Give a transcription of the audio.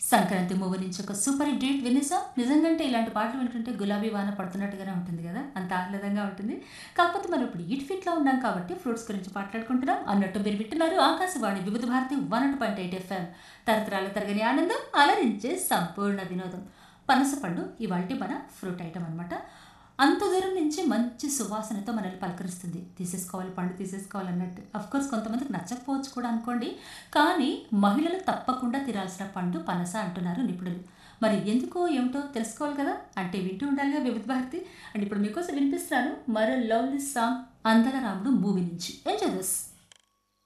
Sankranti movie నుంచి ఒక super hit date వినేసాం నిజంగా ఇలాంటి పాటలు వింటుంటే గులాబీ వాన పడుతున్నట్టుగానే ఉంటుంది కదా అంత ఆహ్లాదంగా ఉంటుంది కాకపోతే మనం ఇప్పుడు ఈట్ ఫిట్లో ఉన్నాం కాబట్టి ఫ్రూట్స్ గురించి మాట్లాడుకుంటున్నాం అన్నట్టు మీరు వింటున్నారు Akashvani Vividh Bharati one and point eight FM తరతరాల తరగని ఆనందం అలరించే సంపూర్ణ వినోదం పనస పండు ఇవాళ మన ఫ్రూట్ ఐటమ్ అనమాట అంత దూరం నుంచి మంచి సువాసనతో మనల్ని పలకరిస్తుంది తీసేసుకోవాలి పండు తీసేసుకోవాలి అన్నట్టు కోర్స్ కొంతమందికి నచ్చకపోవచ్చు కూడా అనుకోండి కానీ మహిళలు తప్పకుండా తినాల్సిన పండు పనస అంటున్నారు నిపుణులు మరి ఎందుకో ఏమిటో తెలుసుకోవాలి కదా అంటే వింటూ ఉండాలిగా వివిధ భారతి అండ్ ఇప్పుడు మీకోసం వినిపిస్తాను మరో లవ్లీ సాంగ్ అందల రాముడు మూవీ నుంచి ఎంజాయ్ దిస్